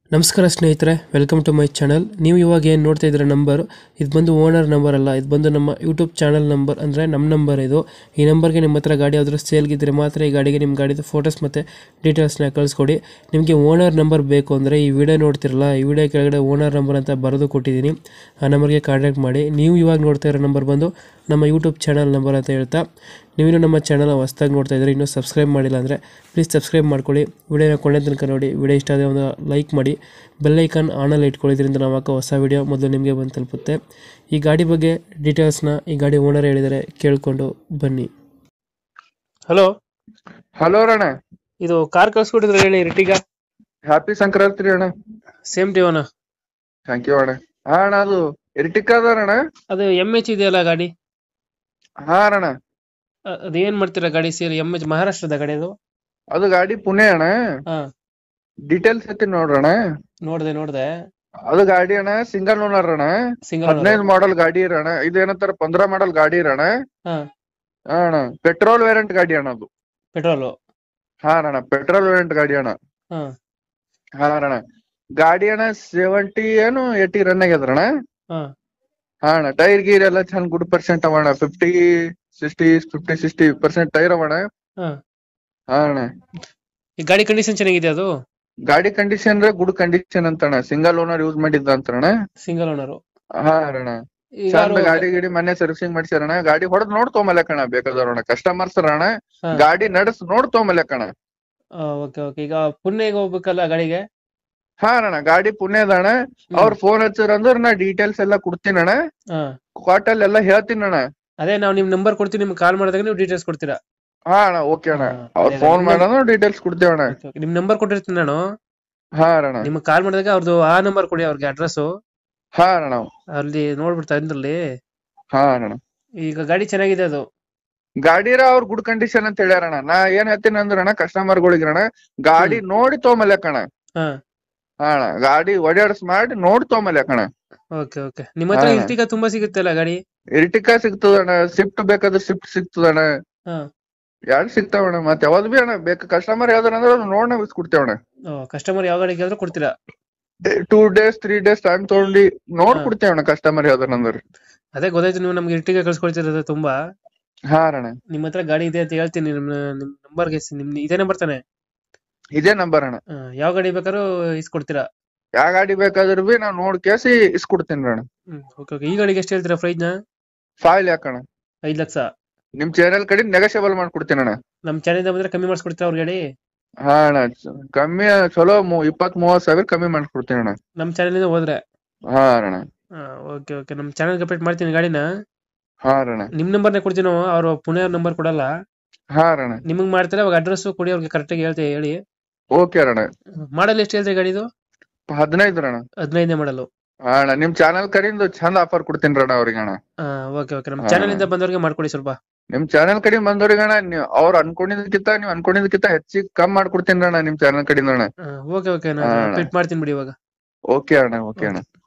ನಮಸ್ಕಾರ ಸ್ನೇಹಿತರೆ welcome to my channel ನೀವು ಇವಾಗ ಏನು ನೋಡ್ತಾ ಇದ್ದೀರ ನಂಬರ್ ಇದು ಬಂದು ಓನರ್ ನಂಬರ್ ಅಲ್ಲ ಇದು ಬಂದು ನಮ್ಮ ಯೂಟ್ಯೂಬ್ ಚಾನಲ್ ನಂಬರ್ ಅಂದರೆ ನಮ್ಮ ನಂಬರ್ ಇದು ಈ ನಂಬರ್ಗೆ ನಿಮ್ಮ ಹತ್ರ ಗಾಡಿ ಯಾವ್ದಾದ್ರು ಸೇಲ್ಗಿದ್ರೆ ಮಾತ್ರ ಈ ಗಾಡಿಗೆ ನಿಮ್ಮ ಗಾಡಿದು ಫೋಟೋಸ್ ಮತ್ತು ಡೀಟೇಲ್ಸ್ನ ಕಳಿಸ್ಕೊಡಿ ನಿಮಗೆ ಓನರ್ ನಂಬರ್ ಬೇಕು ಅಂದರೆ ಈ ವಿಡಿಯೋ ನೋಡ್ತಿರಲ್ಲ ಈ ವಿಡಿಯೋ ಕೆಳಗಡೆ ಓನರ್ ನಂಬರ್ ಅಂತ ಬರೆದು ಕೊಟ್ಟಿದ್ದೀನಿ ಆ ನಂಬರ್ಗೆ ಕಾಂಟ್ಯಾಕ್ಟ್ ಮಾಡಿ ನೀವು ಇವಾಗ ನೋಡ್ತಾ ಇರೋ ನಂಬರ್ ಬಂದು ನಮ್ಮ ಯೂಟ್ಯೂಬ್ ಚಾನಲ್ ನಂಬರ್ ಅಂತ ಹೇಳ್ತಾ ನೀವಿನ್ನೂ ನಮ್ಮ ಚಾನಲ್ ಹೊಸ್ದಾಗಿ ನೋಡ್ತಾ ಇದ್ದರೆ ಇನ್ನೂ ಸಬ್ಸ್ಕ್ರೈಬ್ ಮಾಡಿಲ್ಲ ಅಂದರೆ ಪ್ಲೀಸ್ ಸಬ್ಸ್ಕ್ರೈಬ್ ಮಾಡ್ಕೊಳ್ಳಿ ವಿಡಿಯೋನ ಕೊನೆ ತನಕ ನೋಡಿ ವಿಡಿಯೋ ಇಷ್ಟ ಆದರೆ ಒಂದು ಲೈಕ್ ಮಾಡಿ ಬೆಲ್ಲೈಕಾನ್ ಆನಲ್ಲಿ ಇಟ್ಕೊಳ್ಳೋದ್ರಿಂದ ನಾವು ಹಾಕೋ ಹೊಸ ವಿಡಿಯೋ ಮೊದಲು ನಿಮಗೆ ಬಂದು ತಲುಪುತ್ತೆ ಈ ಗಾಡಿ ಬಗ್ಗೆ ಡೀಟೇಲ್ಸ್ನ ಈ ಗಾಡಿ ಓನರ್ ಹೇಳಿದರೆ ಕೇಳಿಕೊಂಡು ಬನ್ನಿ ಹಲೋ ಹಲೋ ಅಣ್ಣ ಇದು ಕಾರ್ ಕಳ್ಸ್ಕೊಟ್ಟಿದ್ರೆ ಹೇಳಿ ರಿಟಿಗ ಹ್ಯಾಪಿ ಸಂಕ್ರಾಂತಿ ರೀ ಅಣ್ಣ ಸೇಮ್ ಟಿವನ ಥ್ಯಾಂಕ್ ಯು ಅಣ್ಣ ಹಾ ಅಣ್ಣ ಅದು ಎರ್ಟಿಕ್ ಅದ ಅಣ್ಣ ಅದು ಎಮ್ ಎಚ್ ಇದೆಯಲ್ಲ ಗಾಡಿ ಹಾ ಅಣ್ಣ ಅ- ಅದು ಏನ್ ಮಾಡ್ತೀರಾ ಗಾಡಿ ಸೇರಿ ಎಮ್ ಎಚ್ ಮಹಾರಾಷ್ಟ್ರದ ಗಾಡಿ ಅದು ಅದು ಗಾಡಿ ಪುಣೆ ಅಣ್ಣ ಹಾ ಡೀಟೇಲ್ಸ್ ಐತಿ ನೋಡ್ರಣ್ಣ ನೋಡ್ದೆ ನೋಡ್ದೆ ಅದು ಗಾಡಿ ಅಣ್ಣ ಸಿಂಗಲ್ ಓನರ್ ಅಣ್ಣ ಸಿಂಗಲ್ ಹದಿನೈದು ಮಾಡಲ್ ಗಾಡಿ ಇರಣ್ಣ ಇದು ಏನಂತಾರ ಪಂದ್ರ ಮಾಡಲ್ ಗಾಡಿ ಇರಣ್ಣ ಹಾ ಹಾ ಅಣ್ಣ ಪೆಟ್ರೋಲ್ ವೇರಿಯಂಟ್ ಗಾಡಿ ಅಣ್ಣ ಅದು ಪೆಟ್ರೋಲು ಹಾ ಅಣ್ಣ ಪೆಟ್ರೋಲ್ ವೇರಿಯಂಟ್ ಗಾಡಿ ಅಣ್ಣ ಹಾ ಹಾ ಅಣ್ಣ ಗಾಡಿ ಅಣ್ಣ ಸೆವೆಂಟಿ ಏನು ಏಟಿ ರನ್ ಆಗ್ಯದ್ರಣ್ಣ ಹಾ ಹಾ ಅಣ್ಣ ಟೈರ್ ಗೀರ್ ಎಲ್ಲ ಚಂದ ಗುಡ್ ಪರ್ಸೆಂಟ್ ಅವಣ್ಣ fifty sixty fifty sixty percent tyre ಅವಣ್ಣ ಹಾ ಹಾ ಅಣ್ಣ ಈ ಗಾಡಿ ಕಂಡೀಷನ್ ಚೆನ್ನಾಗಿದೆ ಅದು ಗಾಡಿ ಕಂಡೀಷನ್ ಗುಡ್ ಕಂಡೀಷನ್ ಅಂತಣ್ಣ ಸಿಂಗಲ್ ಓನರ್ ಯೂಸ್ ಮಾಡಿದ್ದ ಅಂತಣ್ಣ ಸಿಂಗಲ್ ಓನರು ಹಾ ಅಣ್ಣ ಈಗ ಚಂದ ಗಾಡಿ ಗಿಡಿ ಮೊನ್ನೆ ಸರ್ವಿಸಿಂಗ್ ಮಾಡ್ಸ್ಯಾರಣ್ಣ ಗಾಡಿ ಹೊಡೆದ್ ನೋಡ್ ತೊಗೊಂಬಲ್ಲಕಣ ಬೇಕಾದವ್ರಣ್ಣ ಕಸ್ಟಮರ್ಸ್ ಅಣ್ಣ ಹಾ. ಗಾಡಿ ನಡೆಸ್ ನೋಡ್ ತೊಗೊಂಬಲ್ಲಕಣ ಓಕೆ ಓಕೆ ಈಗ ಪುಣೆಗೆ ಹೋಗ್ಬೇಕಲ್ಲ ಗಾಡಿಗೆ ಹಾ ಅಣ್ಣ ಗಾಡಿ ಪುಣ್ಯದ ಅಣ್ಣ ಅವ್ರ ಫೋನ್ ಹಚ್ಚಿರ ಅಂದ್ರ ನಾ ಡೀಟೇಲ್ಸ್ ಎಲ್ಲ ಕೊಡ್ತೀನಿ ಅಣ್ಣ ಹಾ ಕ್ವಾಟಲ್ ಎಲ್ಲ ಹೇಳ್ತೀನಿ ಅಣ್ಣ ಅದೇ ನಾವು ನಿಮ್ ನಂಬರ್ ಕೊಡ್ತೀವಿ ನಿಮ್ಗೆ ಕಾಲ್ ಮಾಡಿದಾಗ ನೀವು ಡೀಟೇಲ್ಸ್ ಕೊಡ್ತೀರಾ ಹಾ ಅಣ್ಣ ಓಕೆ ಅಣ್ಣ ಹಾ, ಅವ್ರ ಅದೇ, ಫೋನ್ ನಿಮ್ಮ- ಮಾಡೋದು ಡೀಟೇಲ್ಸ್ ಕೊಡ್ತೇವ ಅಣ್ಣ Okay, okay. ನಿಮ್ ನಂಬರ್ ಕೊಟ್ಟಿರ್ತೀನಿ ನಾನು ಹಾ ಅಣ್ಣ ನಿಮ್ಗೆ ಕಾಲ್ ಮಾಡಿದಾಗ ಅವ್ರದ್ದು ಆ ನಂಬರ್ ಕೊಡಿ ಅವ್ರಿಗೆ ಅಡ್ರೆಸ್ ಹಾ ಅಣ್ಣ ಅಲ್ಲಿ ನೋಡ್ಬಿಡ್ತಾ ಅಂದ್ರಲ್ಲಿ ಹಾ ಅಣ್ಣ ಈಗ ಗಾಡಿ ಚೆನ್ನಾಗಿದೆ ಅದು ಗಾಡಿರ ಅವ್ರ ಗುಡ್ ಕಂಡೀಷನ್ ಅಂತ ಹೇಳ್ಯಾರಣ್ಣ ನಾ ಏನ್ ಹೇಳ್ತೀನಿ ಅಂದ್ರಣ್ಣ ಕಸ್ಟಮರ್ ಗಳಿಗ್ರಣ್ಣ ಗಾಡಿ ನೋಡಿ ತೊಗೊಂಬಲ್ಲಕಣ ಹಾ ಹಾ ಅಣ್ಣ ಗಾಡಿ ಒಡ್ಯಾಡ್ಸ್ ಮಾಡಿ ನೋಡಿ ತೊಗೊಂಬಲ್ಲಕಣ ಓಕೆ ಓಕೆ ನಿಮ್ಮ ಹತ್ರ ಹಾ. ಇರ್ಟಿಗ ತುಂಬಾ ಸಿಗುತ್ತಲ್ಲ ಗಾಡಿ ಇರ್ಟಿಕಾ ಸಿಗ್ತದಣ್ಣ ಸ್ವಿಫ್ಟ್ ಬೇಕಾದ್ರೆ ಸ್ವಿಫ್ಟ್ ಸಿಗ್ತದಣ್ಣ ಹಾ ಎರಡು ಸಿಗ್ತಾವಣ್ಣ ಮತ್ತೆ ಯಾವ್ದು ಬಿ ಅಣ್ಣ ಬೇಕು ಕಸ್ಟಮರ್ ಯಾವ್ದಾರ ಅಂದ್ರೆ ನೋಡ್ ನಾವ್ ಇಸ್ಕೊಡ್ತೇವಣ್ಣ ಕಸ್ಟಮರ್ ಯಾವ ಗಾಡಿ ಕೇಳಿದ್ರು ಕೊಡ್ತೀರಾ two days three days time ತಗೊಂಡಿ ನೋಡ್ ಹಾ. ಕೊಡ್ತೇವಣ್ಣ ಕಸ್ಟಮರ್ ಯಾವ್ದಾರ ಅಂದ್ರೆ ಅದೇ ಗೊತ್ತಾಯ್ತು ನೀವು ನಮ್ಗೆ ಇರ್ಟಿಗ ಕಳ್ಸ್ಕೊಳ್ತಿರೋದು ತುಂಬಾ ಹಾ ಅಣ್ಣ ನಿಮ್ಮ ಹತ್ರ ಗಾಡಿ ಇದೆ ಅಂತ ಹೇಳ್ತೀನಿ ನಿಮ್ ನಿಮ್ ನಂಬರ್ಗೆ ನಿಮ್ ಇದೇ ನಂಬರ್ ತಾನೆ ಇದೇ ನಂಬರ್ ಅಣ್ಣ ಹಾ, ಯಾವ ಗಾಡಿ ಬೇಕಾದ್ರೂ ಇಸ್ಕೊಡ್ತೀರಾ ಯಾವ ಗಾಡಿ ಬೇಕಾದ್ರೂ ಬಿ ನಾವ್ ನೋಡ್ ಕೇಸಿ ಇಸ್ಕೊಡ್ತೀನಿ ಅಣ್ಣ ಹ್ಮ್ ಓಕೆ ಓಕೆ ಈ ಗಾಡಿಗೆ ಎಷ್ಟು ಹೇಳ್ತೀರಾ ಪ್ರೈಸ್ ನ ಫೈಲ್ ಯಾಕಣ್ಣ ಐದ್ ಲಕ್ಷ ನಿಮ್ ಚಾನೆಲ್ ಕಡೆ ನೆಗೋಷಿಯಬಲ್ ಮಾಡ್ಕೊಡ್ತೀನಿ ಅಣ್ಣ ನಮ್ ಚಾನೆಲ್ ಬಂದ್ರೆ ಕಮ್ಮಿ ಮಾಡಿಸ್ಕೊಡ್ತೀರಾ ಅವ್ರ ಗಾಡಿ ಹಾ ಅಣ್ಣ ಕಮ್ಮಿ ಚಲೋ ಮೂ- ಇಪ್ಪತ್ ಮೂವತ್ ಸಾವಿರ ಕಮ್ಮಿ ಮಾಡ್ಕೊಡ್ತೀನಿ ಅಣ್ಣ ನಮ್ ಚಾನೆಲ್ ಹೋದ್ರೆ ಹಾ ಅಣ್ಣ ಓಕೆ ಓಕೆ ನಮ್ ಚಾನೆಲ್ ಅಪ್ಡೇಟ್ ಮಾಡ್ತೀನಿ ಗಾಡಿನ ಹಾ ಅಣ್ಣ ನಿಮ್ ನಂಬರ್ನೇ ಕೊಡ್ತೀನಿ ನಾವು ಅವ್ರು ಪುಣೆ ನಂಬರ್ ಕೊಡಲ್ಲ ಹಾ ಅಣ್ಣ ನಿಮಗ್ ಮಾಡ್ತಾರೆ ಅವಾಗ ಅಡ್ರೆಸ್ ಕೊಡಿ ಅವ್ರಿಗೆ ಕರೆಕ್ಟಾಗಿ ಹೇಳ್ತೀವಿ ಹೇಳಿ ಓಕೆ ಅಣ್ಣ ಮಾಡಲ್ ಎಷ್ಟು ಹೇಳ್ತೀರಿ ಗಾಡಿದು ಹದಿನೈದು ಅಣ್ಣ ಹದಿನೈದನೇ ಮಾಡಲು ಹಾ ಅಣ್ಣ ನಿಮ್ ಚಾನೆಲ್ ಕಡೆಯಿಂದ ಚಂದ ಆಫರ್ ಕೊಡ್ತೀನಿ ಅಣ್ಣ ಅವ್ರಿಗೆ ಅಣ್ಣ ಓಕೆ ಓಕೆ ನಮ್ಮ ಹಾ. ಚಾನೆಲ್ ಇಂದ ಬಂದವ್ರಿಗೆ ಮಾಡ್ಕೊಡಿ ಸ್ವಲ್ಪ ನಿಮ್ ಚಾನೆಲ್ ಕಡೆ ಬಂದವ್ರಿಗೆ ಅಣ್ಣ ನೀವ್ ಅವ್ರ ಅನ್ಕೊಂಡಿದ್ದಕ್ಕಿಂತ ನೀವ್ ಅನ್ಕೊಂಡಿದ್ದಕ್ಕಿಂತ ಹೆಚ್ಚಿಗೆ ಕಮ್ ಮಾಡ್ಕೊಡ್ತೀನಿ ಅಣ್ಣ ನಿಮ್ ಚಾನೆಲ್ ಕಡೆಯಿಂದ ಅಣ್ಣ ಓಕೆ ಓಕೆ ನಾನು ಹಾ. ಅಪ್ಡೇಟ್ ಮಾಡ್ತೀನಿ ಬಿಡಿ ಇವಾಗ ಓಕೆ ಅಣ್ಣ ಓಕೆ ಅಣ್ಣ